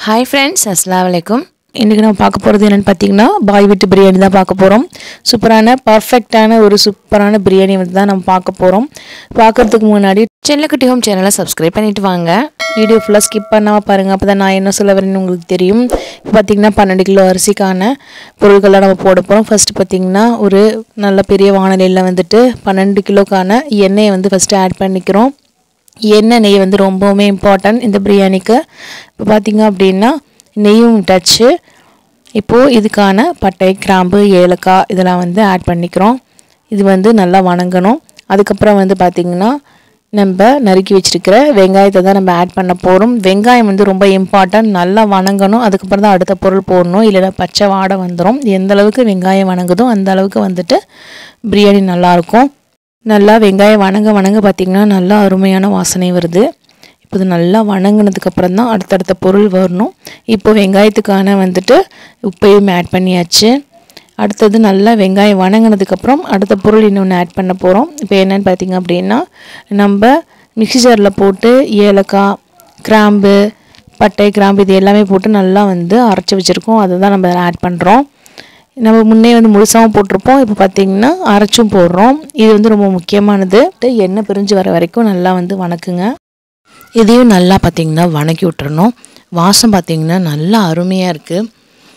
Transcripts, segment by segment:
hi friends அஸ்லாம் வலைக்கும் இன்றைக்கி நம்ம பார்க்க போகிறது என்னென்னு பார்த்தீங்கன்னா பாய் வீட்டு பிரியாணி தான் பார்க்க போகிறோம் சூப்பரான பர்ஃபெக்டான ஒரு சூப்பரான பிரியாணி வந்து தான் நம்ம பார்க்க போகிறோம் பார்க்கறதுக்கு முன்னாடி செல்லக்குட்டி ஹோம் சேனலை சப்ஸ்கிரைப் பண்ணிட்டு வாங்க வீடியோ ஃபுல்லாக ஸ்கிப் பண்ணாமல் பாருங்கள் அப்போ தான் நான் என்ன சொல்ல வரேன்னு உங்களுக்கு தெரியும் இப்போ பார்த்தீங்கன்னா பன்னெண்டு கிலோ அரிசிக்கான பொருட்கள்லாம் நம்ம போட போகிறோம் ஃபஸ்ட்டு பார்த்தீங்கன்னா ஒரு நல்ல பெரிய வானலியில் வந்துட்டு பன்னெண்டு கிலோக்கான எண்ணெயை வந்து ஃபஸ்ட்டு ஆட் பண்ணிக்கிறோம் எண்ணெய் நெய் வந்து ரொம்பவுமே இம்பார்ட்டன்ட் இந்த பிரியாணிக்கு இப்போ பார்த்தீங்க அப்படின்னா நெய்யும் டச்சு இப்போது இதுக்கான பட்டை கிராம்பு ஏலக்காய் இதெல்லாம் வந்து ஆட் பண்ணிக்கிறோம் இது வந்து நல்லா வணங்கணும் அதுக்கப்புறம் வந்து பார்த்திங்கன்னா நம்ம நறுக்கி வச்சிருக்கிற வெங்காயத்தை தான் நம்ம ஆட் பண்ண போகிறோம் வெங்காயம் வந்து ரொம்ப இம்பார்ட்டன்ட் நல்லா வணங்கணும் அதுக்கப்புறம் தான் அடுத்த பொருள் போடணும் இல்லைன்னா பச்சை வாடை வந்துடும் எந்த அளவுக்கு வெங்காயம் வணங்குதோ அந்த அளவுக்கு வந்துட்டு பிரியாணி நல்லாயிருக்கும் நல்லா வெங்காயம் வணங்க வணங்க பார்த்திங்கன்னா நல்லா அருமையான வாசனை வருது இப்போ இது நல்லா வணங்கினதுக்கப்புறம் தான் அடுத்தடுத்த பொருள் வரணும் இப்போ வெங்காயத்துக்கான வந்துட்டு உப்பையும் ஆட் பண்ணியாச்சு அடுத்தது நல்லா வெங்காயம் வணங்கினதுக்கப்புறம் அடுத்த பொருள் இன்னொன்று ஆட் பண்ண போகிறோம் இப்போ என்னென்னு பார்த்திங்க அப்படின்னா நம்ம மிக்ஸி ஜாரில் போட்டு ஏலக்காய் கிராம்பு பட்டை கிராம்பு இது எல்லாமே போட்டு நல்லா வந்து அரைச்சி வச்சுருக்கோம் அதை தான் நம்ம ஆட் பண்ணுறோம் நம்ம முன்னே வந்து முழுசாகவும் போட்டிருப்போம் இப்போ பார்த்திங்கன்னா அரைச்சும் போடுறோம் இது வந்து ரொம்ப முக்கியமானது எண்ணெய் பிரிஞ்சு வர வரைக்கும் நல்லா வந்து வணக்குங்க இதையும் நல்லா பார்த்திங்கன்னா வணக்கி விட்டுறணும் வாசம் பார்த்திங்கன்னா நல்லா அருமையாக இருக்குது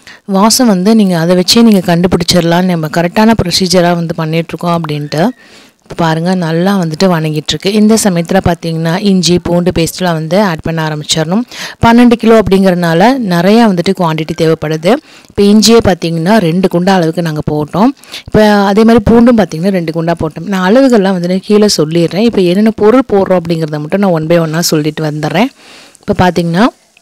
வாசம் வந்து நீங்கள் அதை வச்சே நீங்கள் கண்டுபிடிச்சிடலாம் நம்ம கரெக்டான ப்ரொசீஜராக வந்து பண்ணிகிட்ருக்கோம் அப்படின்ட்டு இப்போ பாருங்கள் நல்லா வந்துட்டு வணங்கிட்டுருக்கு இந்த சமயத்தில் பார்த்தீங்கன்னா இஞ்சி பூண்டு பேஸ்ட்லாம் வந்து ஆட் பண்ண ஆரம்பிச்சிடணும் பன்னெண்டு கிலோ அப்படிங்கிறனால நிறையா வந்துட்டு குவான்டிட்டி தேவைப்படுது இப்போ இஞ்சியே பார்த்தீங்கன்னா ரெண்டு குண்டா அளவுக்கு நாங்கள் போட்டோம் இப்போ அதே மாதிரி பூண்டும் பார்த்தீங்கன்னா ரெண்டு குண்டா போட்டோம் நான் அளவுகள்லாம் வந்துட்டு கீழே சொல்லிடுறேன் இப்போ என்னென்ன பொருள் போடுறோம் அப்படிங்கிறத மட்டும் நான் ஒன் பை ஒன்னாக சொல்லிட்டு வந்துடுறேன் இப்போ பார்த்தீங்கன்னா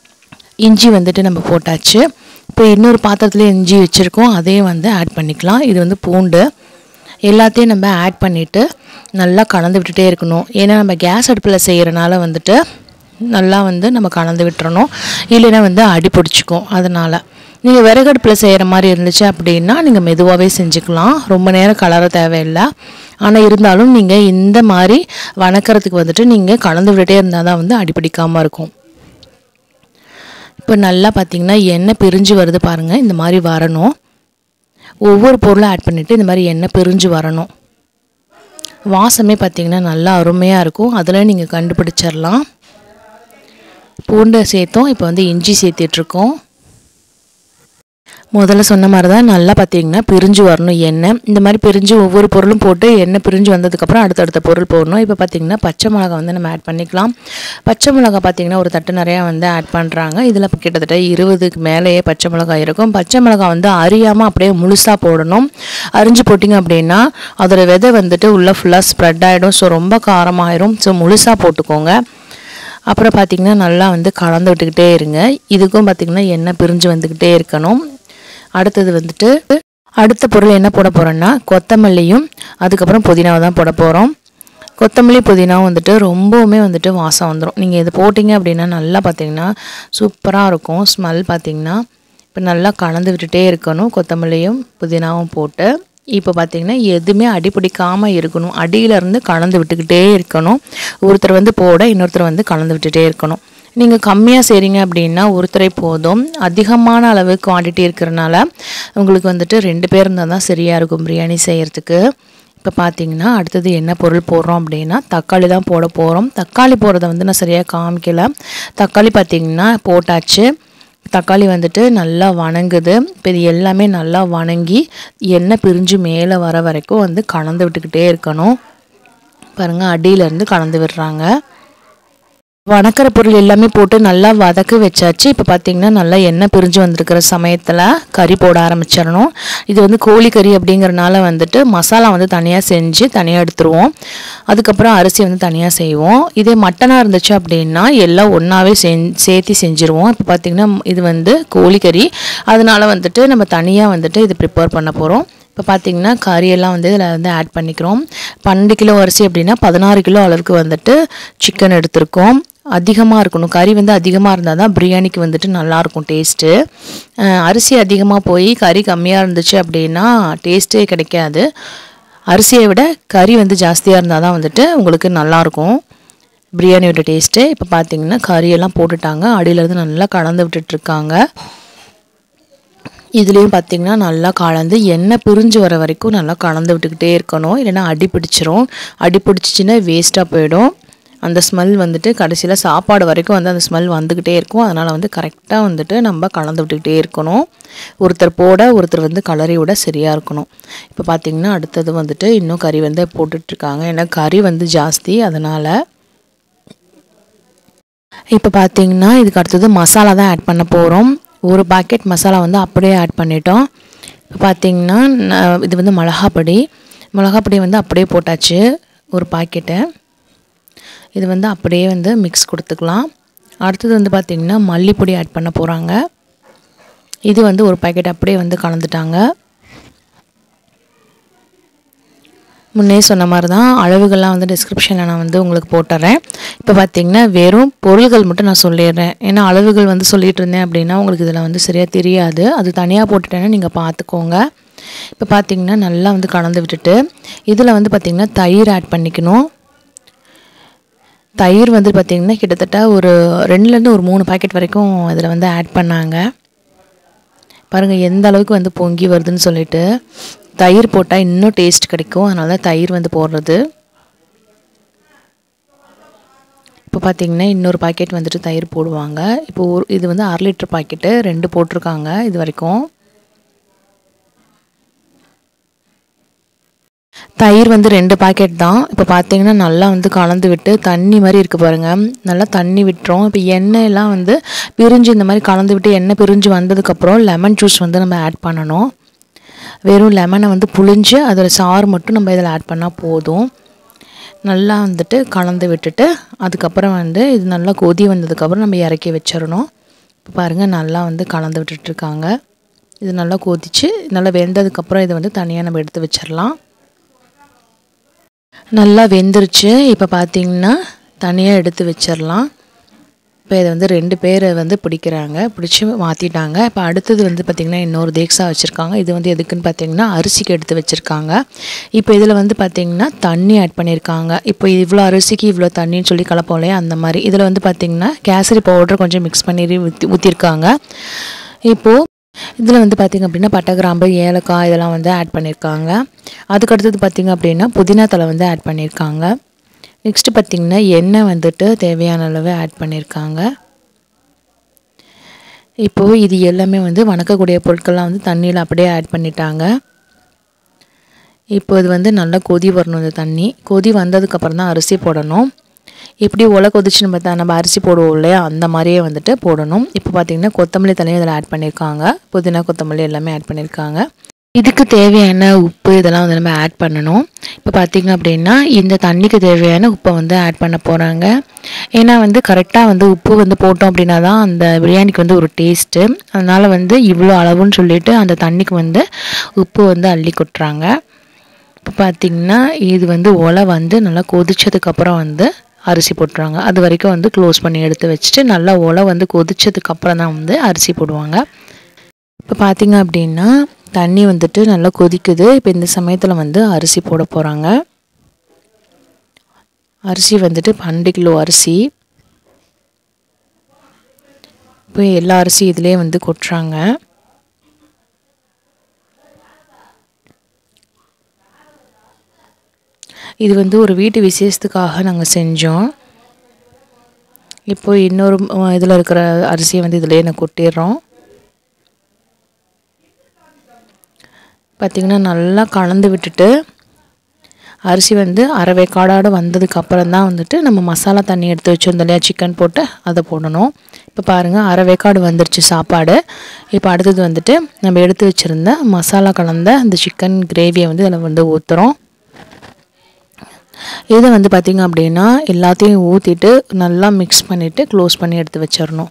இஞ்சி வந்துட்டு நம்ம போட்டாச்சு இப்போ இன்னொரு பாத்திரத்தில் இஞ்சி வச்சுருக்கோம் அதையும் வந்து ஆட் பண்ணிக்கலாம் இது வந்து பூண்டு எல்லாத்தையும் நம்ம ஆட் பண்ணிவிட்டு நல்லா கலந்து விட்டுட்டே இருக்கணும் ஏன்னா நம்ம கேஸ் அடுப்பில் செய்கிறனால வந்துட்டு நல்லா வந்து நம்ம கலந்து விட்டுறணும் இல்லைன்னா வந்து அடி பிடிச்சிக்கும் அதனால் நீங்கள் விறகடுப்பில் செய்கிற மாதிரி இருந்துச்சு அப்படின்னா நீங்கள் மெதுவாகவே செஞ்சுக்கலாம் ரொம்ப நேரம் கலர தேவையில்லை ஆனால் இருந்தாலும் நீங்கள் இந்த மாதிரி வணக்கிறதுக்கு வந்துட்டு நீங்கள் கலந்து விட்டுட்டே இருந்தால் தான் வந்து அடிப்பிடிக்காமல் இருக்கும் இப்போ நல்லா பார்த்தீங்கன்னா எண்ணெய் பிரிஞ்சு வருது பாருங்கள் இந்த மாதிரி வரணும் ஒவ்வொரு பொருளும் ஆட் பண்ணிவிட்டு இந்த மாதிரி எண்ணெய் பிரிஞ்சு வரணும் வாசமே பார்த்திங்கன்னா நல்லா அருமையாக இருக்கும் அதில் நீங்கள் கண்டுபிடிச்சிடலாம் பூண்டை சேர்த்தோம் இப்போ வந்து இஞ்சி சேர்த்துட்ருக்கோம் முதல்ல சொன்ன மாதிரி தான் நல்லா பார்த்தீங்கன்னா பிரிஞ்சு வரணும் எண்ணெய் இந்த மாதிரி பிரிஞ்சு ஒவ்வொரு பொருளும் போட்டு எண்ணெய் பிரிஞ்சு வந்ததுக்கப்புறம் அடுத்தடுத்த பொருள் போடணும் இப்போ பார்த்தீங்கன்னா பச்சை மிளகா வந்து நம்ம ஆட் பண்ணிக்கலாம் பச்சை மிளகா பார்த்தீங்கன்னா ஒரு தட்டு நிறையா வந்து ஆட் பண்ணுறாங்க இதில் கிட்டத்தட்ட இருபதுக்கு மேலேயே பச்சை மிளகாய் இருக்கும் பச்சை மிளகா வந்து அரியாமல் அப்படியே முழுசாக போடணும் அரிஞ்சு போட்டிங்க அப்படின்னா அதோட விதை வந்துட்டு உள்ளே ஃபுல்லாக ஸ்ப்ரெட் ஆகிடும் ஸோ ரொம்ப காரமாயிரும் ஸோ முழுசாக போட்டுக்கோங்க அப்புறம் பார்த்திங்கன்னா நல்லா வந்து கலந்து விட்டுக்கிட்டே இருங்க இதுக்கும் பார்த்திங்கன்னா எண்ணெய் பிரிஞ்சு வந்துக்கிட்டே இருக்கணும் அடுத்தது வந்துட்டு அடுத்த பொருள் என்ன போட போகிறோன்னா கொத்தமல்லியும் அதுக்கப்புறம் புதினாவை தான் போட போகிறோம் கொத்தமல்லி புதினாவும் வந்துட்டு ரொம்பவுமே வந்துட்டு வாசம் வந்துடும் நீங்கள் இது போட்டிங்க அப்படின்னா நல்லா பார்த்தீங்கன்னா சூப்பராக இருக்கும் ஸ்மெல் பார்த்திங்கன்னா இப்போ நல்லா கலந்து விட்டுட்டே இருக்கணும் கொத்தமல்லியும் புதினாவும் போட்டு இப்போ பார்த்திங்கன்னா எதுவுமே அடி பிடிக்காமல் இருக்கணும் அடியிலேருந்து கலந்து விட்டுக்கிட்டே இருக்கணும் ஒருத்தர் வந்து போட இன்னொருத்தர் வந்து கலந்து விட்டுட்டே இருக்கணும் நீங்கள் கம்மியாக செய்கிறீங்க அப்படின்னா ஒருத்தரை போதும் அதிகமான அளவு குவான்டிட்டி இருக்கிறனால உங்களுக்கு வந்துட்டு ரெண்டு பேர் இருந்தால் தான் சரியாக இருக்கும் பிரியாணி செய்கிறதுக்கு இப்போ பார்த்தீங்கன்னா அடுத்தது என்ன பொருள் போடுறோம் அப்படின்னா தக்காளி தான் போட போகிறோம் தக்காளி போடுறத வந்து நான் சரியாக காமிக்கல தக்காளி பார்த்திங்கன்னா போட்டாச்சு தக்காளி வந்துட்டு நல்லா வணங்குது இப்போ இது எல்லாமே நல்லா வணங்கி எண்ணெய் பிரிஞ்சு மேலே வர வரைக்கும் வந்து கலந்து விட்டுக்கிட்டே இருக்கணும் பாருங்கள் அடியிலேருந்து கலந்து விடுறாங்க வணக்கிற பொருள் எல்லாமே போட்டு நல்லா வதக்க வச்சாச்சு இப்போ பார்த்தீங்கன்னா நல்லா எண்ணெய் பிரிஞ்சு வந்திருக்கிற சமயத்தில் கறி போட ஆரம்பிச்சிடணும் இது வந்து கோழி கறி அப்படிங்கிறனால வந்துட்டு மசாலா வந்து தனியாக செஞ்சு தனியாக எடுத்துருவோம் அதுக்கப்புறம் அரிசி வந்து தனியாக செய்வோம் இதே மட்டனாக இருந்துச்சு அப்படின்னா எல்லாம் ஒன்றாவே செஞ் சேர்த்து செஞ்சுருவோம் இப்போ பார்த்திங்கன்னா இது வந்து கோழி கறி அதனால் வந்துட்டு நம்ம தனியாக வந்துட்டு இது ப்ரிப்பேர் பண்ண போகிறோம் இப்போ பார்த்தீங்கன்னா கறியெல்லாம் வந்து இதில் வந்து ஆட் பண்ணிக்கிறோம் பன்னெண்டு கிலோ அரிசி அப்படின்னா பதினாறு கிலோ அளவுக்கு வந்துட்டு சிக்கன் எடுத்திருக்கோம் அதிகமாக இருக்கணும் கறி வந்து அதிகமாக இருந்தால் தான் பிரியாணிக்கு வந்துட்டு நல்லாயிருக்கும் டேஸ்ட்டு அரிசி அதிகமாக போய் கறி கம்மியாக இருந்துச்சு அப்படின்னா டேஸ்ட்டே கிடைக்காது அரிசியை விட கறி வந்து ஜாஸ்தியாக இருந்தால் தான் வந்துட்டு உங்களுக்கு நல்லாயிருக்கும் பிரியாணியோட டேஸ்ட்டு இப்போ பார்த்தீங்கன்னா கறியெல்லாம் போட்டுட்டாங்க அடியிலேருந்து நல்லா கலந்து விட்டுட்ருக்காங்க இதுலேயும் பார்த்தீங்கன்னா நல்லா கலந்து எண்ணெய் பிரிஞ்சு வர வரைக்கும் நல்லா கலந்து விட்டுக்கிட்டே இருக்கணும் இல்லைன்னா அடி பிடிச்சிரும் அடி பிடிச்சிச்சின்னா வேஸ்ட்டாக போயிடும் அந்த ஸ்மெல் வந்துட்டு கடைசியில் சாப்பாடு வரைக்கும் வந்து அந்த ஸ்மெல் வந்துக்கிட்டே இருக்கும் அதனால் வந்து கரெக்டாக வந்துட்டு நம்ம கலந்து விட்டுக்கிட்டே இருக்கணும் ஒருத்தர் போட ஒருத்தர் வந்து கலரி விட சரியாக இருக்கணும் இப்போ பார்த்திங்கன்னா அடுத்தது வந்துட்டு இன்னும் கறி வந்து போட்டுட்ருக்காங்க ஏன்னா கறி வந்து ஜாஸ்தி அதனால் இப்போ பார்த்தீங்கன்னா இதுக்கு அடுத்தது மசாலா தான் ஆட் பண்ண போகிறோம் ஒரு பாக்கெட் மசாலா வந்து அப்படியே ஆட் பண்ணிட்டோம் இப்போ பார்த்தீங்கன்னா ந- இது வந்து மிளகாப்பொடி மிளகாப்பொடி வந்து அப்படியே போட்டாச்சு ஒரு பாக்கெட்டை இது வந்து அப்படியே வந்து மிக்ஸ் கொடுத்துக்கலாம் அடுத்தது வந்து பார்த்திங்கன்னா மல்லிப்பொடி ஆட் பண்ண போகிறாங்க இது வந்து ஒரு பாக்கெட் அப்படியே வந்து கலந்துட்டாங்க முன்னே சொன்ன மாதிரி தான் அளவுகள்லாம் வந்து டிஸ்கிரிப்ஷனில் நான் வந்து உங்களுக்கு போட்டுறேன் இப்போ பார்த்தீங்கன்னா வெறும் பொருள்கள் மட்டும் நான் சொல்லிடுறேன் ஏன்னா அளவுகள் வந்து சொல்லிட்டு இருந்தேன் அப்படின்னா உங்களுக்கு இதில் வந்து சரியாக தெரியாது அது தனியாக போட்டுட்டேன்னா நீங்கள் பார்த்துக்கோங்க இப்போ பார்த்தீங்கன்னா நல்லா வந்து கலந்து விட்டுட்டு இதில் வந்து பார்த்திங்கன்னா தயிர் ஆட் பண்ணிக்கணும் தயிர் வந்து பார்த்திங்கன்னா கிட்டத்தட்ட ஒரு ரெண்டுலேருந்து ஒரு மூணு பாக்கெட் வரைக்கும் இதில் வந்து ஆட் பண்ணாங்க பாருங்கள் எந்த அளவுக்கு வந்து பொங்கி வருதுன்னு சொல்லிட்டு தயிர் போட்டால் இன்னும் டேஸ்ட் கிடைக்கும் அதனால தான் தயிர் வந்து போடுறது இப்போ பார்த்தீங்கன்னா இன்னொரு பாக்கெட் வந்துட்டு தயிர் போடுவாங்க இப்போ ஒரு இது வந்து அரை லிட்டர் பாக்கெட்டு ரெண்டு போட்டிருக்காங்க இது வரைக்கும் தயிர் வந்து ரெண்டு பாக்கெட் தான் இப்போ பார்த்தீங்கன்னா நல்லா வந்து கலந்து விட்டு தண்ணி மாதிரி இருக்குது பாருங்கள் நல்லா தண்ணி விட்டுரும் இப்போ எண்ணெயெல்லாம் வந்து பிரிஞ்சு இந்த மாதிரி கலந்து விட்டு எண்ணெய் பிரிஞ்சு வந்ததுக்கப்புறம் லெமன் ஜூஸ் வந்து நம்ம ஆட் பண்ணணும் வெறும் லெமனை வந்து புழிஞ்சு அதோட சாறு மட்டும் நம்ம இதில் ஆட் பண்ணால் போதும் நல்லா வந்துட்டு கலந்து விட்டுட்டு அதுக்கப்புறம் வந்து இது நல்லா கொதி வந்ததுக்கப்புறம் நம்ம இறக்கி வச்சிடணும் இப்போ பாருங்கள் நல்லா வந்து கலந்து விட்டுட்ருக்காங்க இது நல்லா கொதிச்சு நல்லா வெந்ததுக்கப்புறம் இதை வந்து தனியாக நம்ம எடுத்து வச்சிடலாம் நல்லா வெந்துருச்சு இப்போ பார்த்தீங்கன்னா தனியாக எடுத்து வச்சிடலாம் இப்போ இதை வந்து ரெண்டு பேர் வந்து பிடிக்கிறாங்க பிடிச்சி மாற்றிட்டாங்க இப்போ அடுத்தது வந்து பார்த்திங்கன்னா இன்னொரு தேக்ஸா வச்சுருக்காங்க இது வந்து எதுக்குன்னு பார்த்தீங்கன்னா அரிசிக்கு எடுத்து வச்சுருக்காங்க இப்போ இதில் வந்து பார்த்திங்கன்னா தண்ணி ஆட் பண்ணியிருக்காங்க இப்போ இவ்வளோ அரிசிக்கு இவ்வளோ தண்ணின்னு சொல்லி கலப்போம் இல்லையா அந்த மாதிரி இதில் வந்து பார்த்திங்கன்னா கேசரி பவுடர் கொஞ்சம் மிக்ஸ் பண்ணி ஊற்றி ஊற்றிருக்காங்க இப்போது இதில் வந்து பார்த்திங்க அப்படின்னா பட்டை கிராம்பு ஏலக்காய் இதெல்லாம் வந்து ஆட் பண்ணியிருக்காங்க அதுக்கு அடுத்தது பார்த்திங்க அப்படின்னா புதினா தலை வந்து ஆட் பண்ணியிருக்காங்க நெக்ஸ்ட்டு பார்த்திங்கன்னா எண்ணெய் வந்துட்டு தேவையான அளவு ஆட் பண்ணியிருக்காங்க இப்போது இது எல்லாமே வந்து வணக்கக்கூடிய பொருட்கள்லாம் வந்து தண்ணியில் அப்படியே ஆட் பண்ணிட்டாங்க இப்போ இது வந்து நல்லா கொதி வரணும் இந்த தண்ணி கொதி வந்ததுக்கப்புறம் தான் அரிசி போடணும் எப்படி ஒலை கொதிச்சு நம்ம த- நம்ம அரிசி போடுவோம் இல்லையா அந்த மாதிரியே வந்துட்டு போடணும் இப்போ பார்த்தீங்கன்னா கொத்தமல்லி தலையும் இதில் ஆட் பண்ணியிருக்காங்க புதினா கொத்தமல்லி எல்லாமே ஆட் பண்ணியிருக்காங்க இதுக்கு தேவையான உப்பு இதெல்லாம் வந்து நம்ம ஆட் பண்ணணும் இப்போ பார்த்தீங்க அப்படின்னா இந்த தண்ணிக்கு தேவையான உப்பை வந்து ஆட் பண்ண போகிறாங்க ஏன்னா வந்து கரெக்டாக வந்து உப்பு வந்து போட்டோம் அப்படின்னா தான் அந்த பிரியாணிக்கு வந்து ஒரு டேஸ்ட்டு அதனால் வந்து இவ்வளோ அளவுன்னு சொல்லிட்டு அந்த தண்ணிக்கு வந்து உப்பு வந்து அள்ளி கொட்டுறாங்க இப்போ பார்த்தீங்கன்னா இது வந்து ஒலை வந்து நல்லா கொதிச்சதுக்கப்புறம் வந்து அரிசி போட்டுருவாங்க அது வரைக்கும் வந்து க்ளோஸ் பண்ணி எடுத்து வச்சுட்டு நல்லா ஒலை வந்து கொதிச்சதுக்கப்புறம் தான் வந்து அரிசி போடுவாங்க இப்போ பார்த்தீங்க அப்படின்னா தண்ணி வந்துட்டு நல்லா கொதிக்குது இப்போ இந்த சமயத்தில் வந்து அரிசி போட போகிறாங்க அரிசி வந்துட்டு பன்னெண்டு கிலோ அரிசி இப்போ எல்லா அரிசி இதிலே வந்து கொட்டுறாங்க இது வந்து ஒரு வீட்டு விசேஷத்துக்காக நாங்கள் செஞ்சோம் இப்போ இன்னொரு இதில் இருக்கிற அரிசியை வந்து இதிலே நான் கொட்டிடுறோம் பார்த்திங்கன்னா நல்லா கலந்து விட்டுட்டு அரிசி வந்து அரை காடாட வந்ததுக்கு அப்புறம் தான் வந்துட்டு நம்ம மசாலா தண்ணி எடுத்து வச்சிருந்தோம் இல்லையா சிக்கன் போட்டு அதை போடணும் இப்போ பாருங்கள் அரை வேக்காடு வந்துருச்சு சாப்பாடு இப்போ அடுத்தது வந்துட்டு நம்ம எடுத்து வச்சுருந்த மசாலா கலந்த அந்த சிக்கன் கிரேவியை வந்து இதில் வந்து ஊற்றுறோம் இதை வந்து பார்த்திங்க அப்படின்னா எல்லாத்தையும் ஊற்றிட்டு நல்லா மிக்ஸ் பண்ணிவிட்டு க்ளோஸ் பண்ணி எடுத்து வச்சிடணும்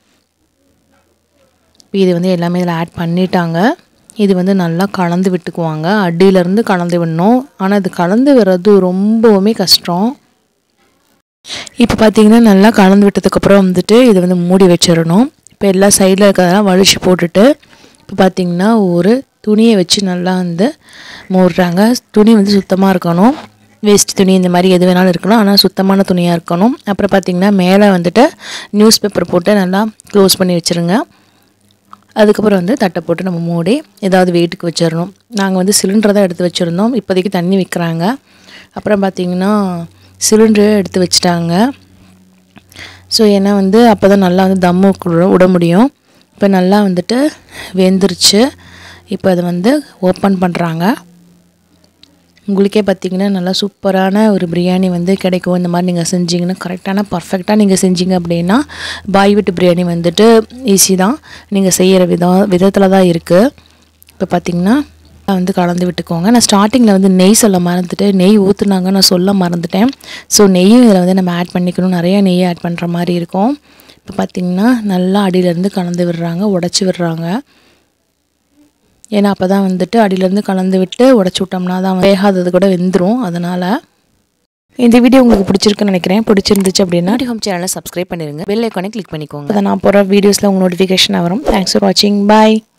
இப்போ இது வந்து எல்லாமே இதில் ஆட் பண்ணிட்டாங்க இது வந்து நல்லா கலந்து விட்டுக்குவாங்க அடியிலேருந்து கலந்து விடணும் ஆனால் இது கலந்து வர்றது ரொம்பவுமே கஷ்டம் இப்போ பார்த்தீங்கன்னா நல்லா கலந்து விட்டதுக்கப்புறம் வந்துட்டு இதை வந்து மூடி வச்சிடணும் இப்போ எல்லா சைடில் இருக்கிறதெல்லாம் வலிச்சு போட்டுட்டு இப்போ பார்த்தீங்கன்னா ஒரு துணியை வச்சு நல்லா வந்து மூடுறாங்க துணி வந்து சுத்தமாக இருக்கணும் வேஸ்ட் துணி இந்த மாதிரி எது வேணாலும் இருக்கலாம் ஆனால் சுத்தமான துணியாக இருக்கணும் அப்புறம் பார்த்திங்கன்னா மேலே வந்துட்டு நியூஸ் பேப்பர் போட்டு நல்லா க்ளோஸ் பண்ணி வச்சுருங்க அதுக்கப்புறம் வந்து தட்டை போட்டு நம்ம மூடி ஏதாவது வெயிட்டுக்கு வச்சிடணும் நாங்கள் வந்து சிலிண்டரை தான் எடுத்து வச்சுருந்தோம் இப்போதைக்கு தண்ணி வைக்கிறாங்க அப்புறம் பார்த்திங்கன்னா சிலிண்டரை எடுத்து வச்சுட்டாங்க ஸோ ஏன்னா வந்து அப்போ தான் நல்லா வந்து தம்மு விட- விட முடியும் இப்போ நல்லா வந்துட்டு வெந்துருச்சு இப்போ அதை வந்து ஓப்பன் பண்ணுறாங்க உங்களுக்கே பார்த்தீங்கன்னா நல்லா சூப்பரான ஒரு பிரியாணி வந்து கிடைக்கும் இந்த மாதிரி நீங்கள் செஞ்சீங்கன்னா கரெக்டான பர்ஃபெக்டாக நீங்கள் செஞ்சீங்க அப்படின்னா பாய் வீட்டு பிரியாணி வந்துட்டு ஈஸி தான் நீங்கள் செய்கிற விதம் விதத்தில் தான் இருக்குது இப்போ பார்த்தீங்கன்னா வந்து கலந்து விட்டுக்கோங்க நான் ஸ்டார்டிங்கில் வந்து நெய் சொல்ல மறந்துட்டு நெய் ஊற்றுனாங்க நான் சொல்ல மறந்துட்டேன் ஸோ நெய்யும் இதில் வந்து நம்ம ஆட் பண்ணிக்கணும் நிறைய நெய் ஆட் பண்ணுற மாதிரி இருக்கும் இப்போ பார்த்தீங்கன்னா நல்லா அடியிலேருந்து கலந்து விடுறாங்க உடச்சி விடுறாங்க ஏன்னா அப்போ தான் வந்துட்டு அடியிலேருந்து கலந்து விட்டு உடச்சி விட்டோம்னா தான் வேகாதது கூட வெந்துடும் அதனால் இந்த வீடியோ உங்களுக்கு பிடிச்சிருக்குன்னு நினைக்கிறேன் பிடிச்சிருந்துச்சு அப்படின்னா ஹோம் சேனலை சப்ஸ்கிரைப் பண்ணிடுங்க பெல் ஐக்கானே கிளிக் பண்ணிக்கோங்க அதை நான் போகிற வீடியோஸில் உங்கள் நோட்டிஃபிகேஷன் வரும் தேங்க்ஸ் ஃபார் வாட்சிங் பாய்